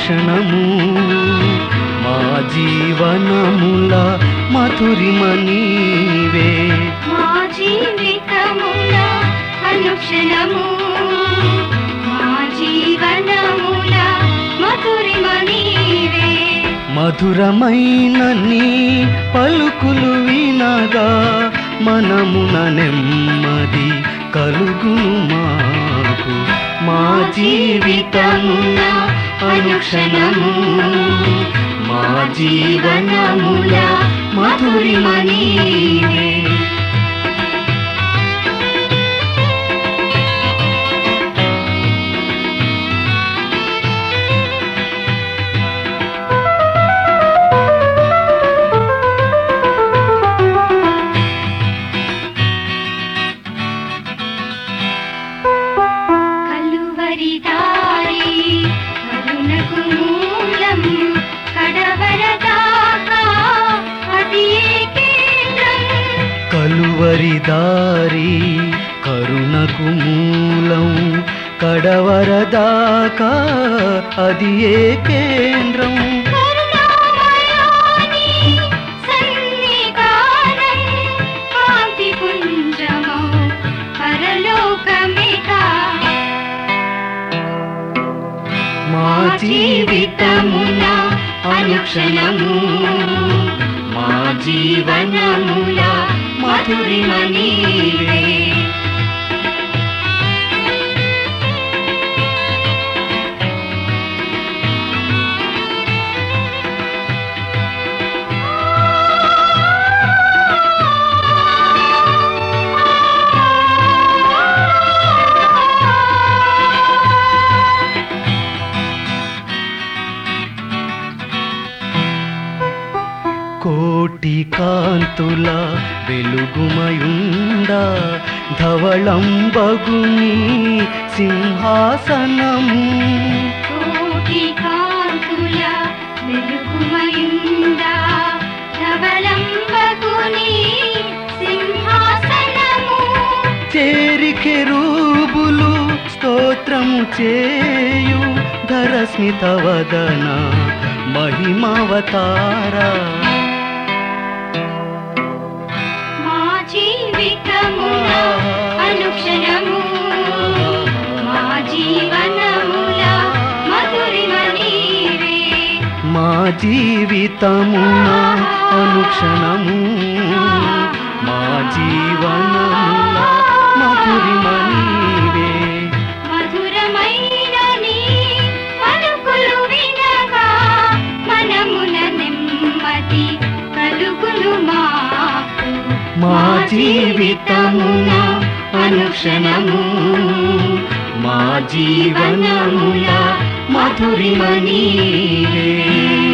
అనుక్షణము మా జీవనముల మధురిమ నీవే మా జీవితముల అనుక్షణము మా జీవనముల మధురిమ నీవే మధురమైన నీ పలుకులు వినగా మనమున నెమ్మది కలుగును మాకు మా జీవితమున అనుక్షణము మా జీవనముల మధురిమ నీవే కలువరి దారి కరుణకు మూలం కడవర దాకా అది ఏ కేంద్రం కలువరి దారి కరుణకు మూలం కడవర దాకా అది ఏ కేంద్రం కరుణామయాని సన్నిధానం కాంతి పుంజమౌ పరలోకమిగా మా జీవితమున అనుక్షణము మా జీవనముల మధురిమ నీవే కోటి కాంతుల వెలుగుమయుండా ధవళంబగుని సింహాసనము కోటి కాంతుల వెలుగుమయుందా ధవళంబగుని సింహాసనము చేరి కెరూబులు స్తోత్రము చేయు ధరస్మిత వదన మహిమావతారా మా జీవితమున అనుక్షణము మా జీవనముల మధురిమ నీవే మా జీవితమున అనుక్షణము మా జీవనముల మధురిమ నీవే మధురమైన నీ పలుకులు వినగా మనమున నెమ్మది కలుగును మాకు మా జీవితమున అనుక్షణము మా జీవనముల మధురిమ నీవే